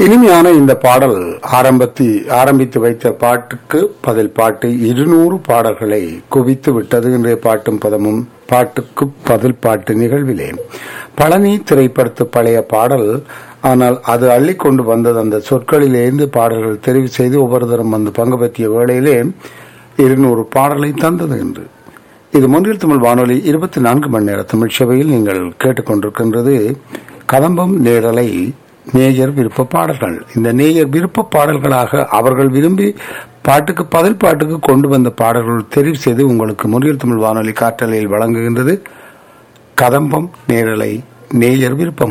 இனிமையான இந்த பாடல் ஆரம்பத்தி ஆரம்பித்து வைத்த பாட்டுக்கு பதில் பாட்டு இருநூறு பாடல்களை குவித்து விட்டது இன்றைய பாட்டும் பதமும் பாட்டுக்கு பதில் பாட்டு நிகழ்விலே பழனி திரைப்படத்து பழைய பாடல் ஆனால் அது அள்ளி கொண்டு வந்தது அந்த சொற்களிலிருந்து பாடல்கள் தெரிவு செய்து ஒவ்வொரு தரம் வந்து பங்கு பற்றிய வேளையிலே இருநூறு பாடலை தந்தது என்று இது முன்னில் தமிழ் வானொலி இருபத்தி நான்கு மணி நேர தமிழ் சபையில் நீங்கள் கேட்டுக்கொண்டிருக்கின்றது கதம்பம் நேரலை நேயர் விருப்ப பாடல்கள் இந்த நேயர் விருப்ப பாடல்களாக அவர்கள் விரும்பி பாட்டுக்கு பதில் பாட்டுக்கு கொண்டு வந்த பாடல்கள் தெரிவு செய்து உங்களுக்கு முன்னில் தமிழ் வானொலி காற்றலையில் வழங்குகின்றது கதம்பம் நேரலை நேயர் விருப்பம்